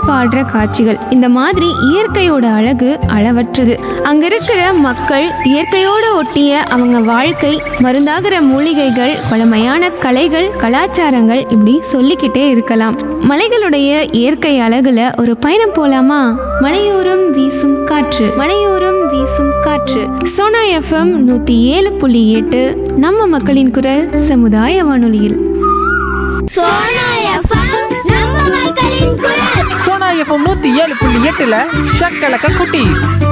பாடுற காட்சிகள் இந்த மாதிரி இயற்கையோட அழகு அளவற்றது அங்க இருக்கிற மக்கள் இயற்கையோட ஒட்டிய அவங்க வாழ்க்கை மருந்தாகிற மூலிகைகள் பழமையான கலைகள் கலாச்சாரங்கள் இப்படி சொல்லிக்கிட்டே இருக்கலாம் மலைகளுடைய இயற்கை அழகுல ஒரு பயணம் போலாமா மலையோரம் வீசும் காற்று மலையோரம் வீசும் காற்று சோனா எஃப்எம் நூத்தி ஏழு புள்ளி எட்டு நம்ம மக்களின் குரல் சமுதாய வானொலியில் சோனா எஃப்எம் நம்ம மக்களின் குரல் சோனா எஃப்எம் நூத்தி ஏழு புள்ளி எட்டுல ஷக்கலக்க குட்டி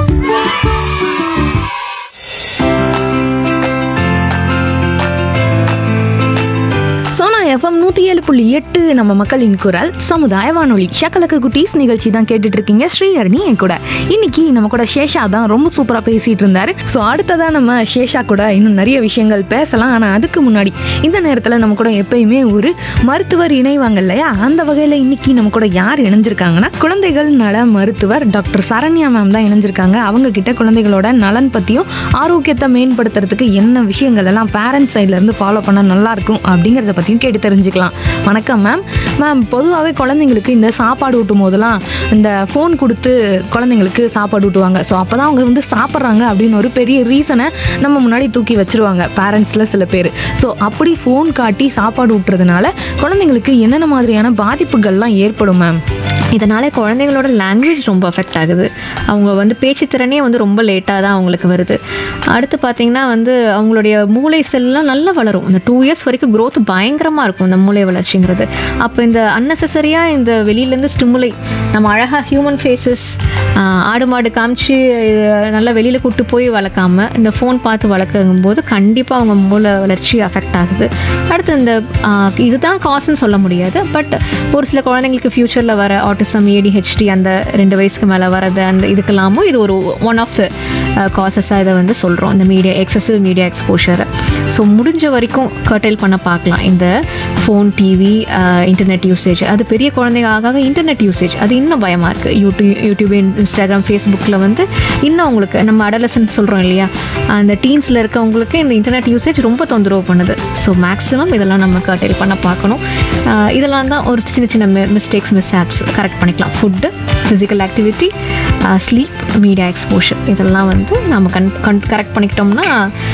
சோனா எஃப்எம் நூற்றி ஏழு புள்ளி எட்டு நம்ம மக்களின் குரல் சமுதாய வானொலி ஷக்கலக்கு குட்டீஸ் நிகழ்ச்சி தான் கேட்டுட்டு இருக்கீங்க ஸ்ரீஹரணி என் கூட இன்னைக்கு நம்ம கூட சேஷா தான் ரொம்ப சூப்பராக பேசிட்டு இருந்தாரு ஸோ அடுத்ததா நம்ம சேஷா கூட இன்னும் நிறைய விஷயங்கள் பேசலாம் ஆனால் அதுக்கு முன்னாடி இந்த நேரத்தில் நம்ம கூட எப்பயுமே ஒரு மருத்துவர் இணைவாங்க இல்லையா அந்த வகையில் இன்னைக்கு நம்ம கூட யார் இணைஞ்சிருக்காங்கன்னா குழந்தைகள் நல மருத்துவர் டாக்டர் சரண்யா மேம் தான் இணைஞ்சிருக்காங்க அவங்க கிட்ட குழந்தைகளோட நலன் பற்றியும் ஆரோக்கியத்தை மேம்படுத்துறதுக்கு என்ன விஷயங்கள் எல்லாம் பேரண்ட்ஸ் சைட்லேருந்து ஃபாலோ பண்ண நல்லா இருக்கும் அப்படிங்கிறத பற்றியும் கேட்டு தெரிஞ்சுக்கலாம் வணக்கம் மேம் மேம் பொதுவாகவே குழந்தைங்களுக்கு இந்த சாப்பாடு ஊட்டும் போதெல்லாம் இந்த ஃபோன் கொடுத்து குழந்தைங்களுக்கு சாப்பாடு ஊட்டுவாங்க ஸோ அப்போ தான் அவங்க வந்து சாப்பிட்றாங்க அப்படின்னு ஒரு பெரிய ரீசனை நம்ம முன்னாடி தூக்கி வச்சிருவாங்க பேரண்ட்ஸில் சில பேர் ஸோ அப்படி ஃபோன் காட்டி சாப்பாடு ஊட்டுறதுனால குழந்தைங்களுக்கு என்னென்ன மாதிரியான பாதிப்புகள்லாம் ஏற்படும் மேம் இதனால் குழந்தைங்களோட லாங்குவேஜ் ரொம்ப அஃபெக்ட் ஆகுது அவங்க வந்து பேச்சு திறனே வந்து ரொம்ப லேட்டாக தான் அவங்களுக்கு வருது அடுத்து பார்த்திங்கன்னா வந்து அவங்களுடைய மூளை செல்லாம் நல்லா வளரும் இந்த டூ இயர்ஸ் வரைக்கும் growth பயங்கரமாக இருக்கும் இந்த மூளை வளர்ச்சிங்கிறது அப்போ இந்த அன்னெசரியாக இந்த வெளியிலேருந்து ஸ்டிமுலை நம்ம அழகாக ஹியூமன் ஃபேஸஸ் ஆடு மாடு காமிச்சு இது நல்லா வெளியில் கூட்டு போய் வளர்க்காம இந்த ஃபோன் பார்த்து வளர்க்கும் போது கண்டிப்பாக அவங்க மூளை வளர்ச்சி அஃபெக்ட் ஆகுது அடுத்து இந்த ஆஹ், இதுதான் காசுன்னு சொல்ல முடியாது பட் ஒரு சில குழந்தைங்களுக்கு ஃப்யூச்சரில் வர ஆட்டிசம் ஏடிஹெச்டி அந்த ரெண்டு வயசுக்கு மேலே வரது அந்த இதுக்கெல்லாமும் இது ஒரு ஒன் ஆஃப் த காசஸாக இதை வந்து சொல்கிறோம் இந்த மீடியா எக்ஸசிவ் மீடியா எக்ஸ்போஷரை ஸோ முடிஞ்ச வரைக்கும் கர்டைல் பண்ண பார்க்கலாம் இந்த ஃபோன் டிவி இன்டர்நெட் யூசேஜ் அது பெரிய குழந்தைங்க ஆக ஆக இன்டர்நெட் யூசேஜ் அது இன்னும் பயமாக இருக்குது யூடியூப் யூடியூப் இன்ஸ்டாகிராம் ஃபேஸ்புக்கில் வந்து இன்னும் அவங்களுக்கு நம்ம அடலசன்ட் சொல்கிறோம் இல்லையா அந்த டீன்ஸில் இருக்கவங்களுக்கு இந்த இன்டர்நெட் யூசேஜ் ரொம்ப தொந்தரவு பண்ணுது ஸோ மேக்ஸிமம் இதெல்லாம் நம்ம கர்டைல் பண்ண பார்க்கணும் ஆஹ் இதெல்லாம் தான் ஒரு சின்ன சின்ன மிஸ்டேக்ஸ் மிஸ் ஆப்ஸ் கரெக்ட் பண்ணிக்கலாம் food physical activity sleep media exposure இதெல்லாம் வந்து நம்ம கண் கண் கரெக்ட் பண்ணிக்கிட்டோம்னா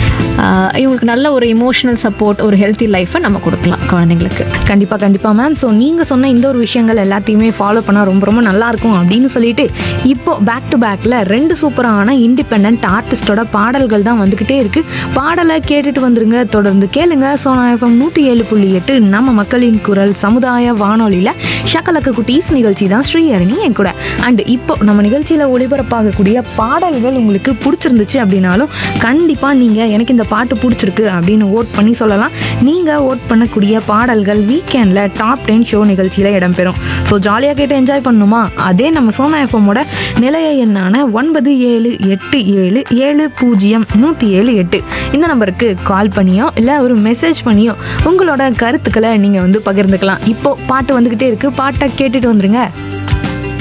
ஆஹ் இவங்களுக்கு நல்ல ஒரு இமோஷனல் சப்போர்ட் ஒரு ஹெல்த்தி லைஃப்பை நம்ம கொடுக்கலாம் குழந்தைங்களுக்கு கண்டிப்பாக கண்டிப்பாக மேம் ஸோ நீங்கள் சொன்ன இந்த ஒரு விஷயங்கள் எல்லாத்தையுமே ஃபாலோ பண்ணால் ரொம்ப ரொம்ப நல்லா இருக்கும் அப்படின்னு சொல்லிட்டு இப்போ பேக் டு பேக்கில் ரெண்டு சூப்பரான இண்டிபெண்ட் ஆர்டிஸ்டோட பாடல்கள் தான் வந்துக்கிட்டே இருக்கு பாடலை கேட்டுட்டு வந்துருங்க தொடர்ந்து கேளுங்க சோனா எஃப்எம் நூற்றி ஏழு புள்ளி எட்டு நம்ம மக்களின் குரல் சமுதாய வானொலியில் ஷக்கலக்க குட்டீஸ் நிகழ்ச்சி தான் ஸ்ரீஹரணி என் கூட அண்ட் இப்போ நம்ம நிகழ்ச்சியில் ஒளிபரப்பாகக்கூடிய பாடல்கள் உங்களுக்கு பிடிச்சிருந்துச்சு அப்படின்னாலும் கண்டிப்பாக நீங்கள் எனக்கு இந்த பாட்டு பிடிச்சிருக்கு அப்படின்னு ஓட் பண்ணி சொல்லலாம் நீங்கள் ஓட் பண்ணக்கூடிய பாடல்கள் வீக்கெண்டில் டாப் டென் ஷோ நிகழ்ச்சியில் இடம்பெறும் ஸோ ஜாலியாக கேட்டு என்ஜாய் பண்ணணுமா அதே நம்ம சோனா எஃப்எம்மோட நிலைய எண்ணான ஒன்பது ஏழு எட்டு ஏழு ஏழு பூஜ்ஜியம் நூற்றி ஏழு எட்டு இந்த நம்பருக்கு கால் பண்ணியோ இல்லை ஒரு மெசேஜ் பண்ணியோ உங்களோட கருத்துக்களை நீங்கள் வந்து பகிர்ந்துக்கலாம் இப்போ பாட்டு வந்துக்கிட்டே இருக்குது பாட்டை கேட்டுட்டு வந்துருங்க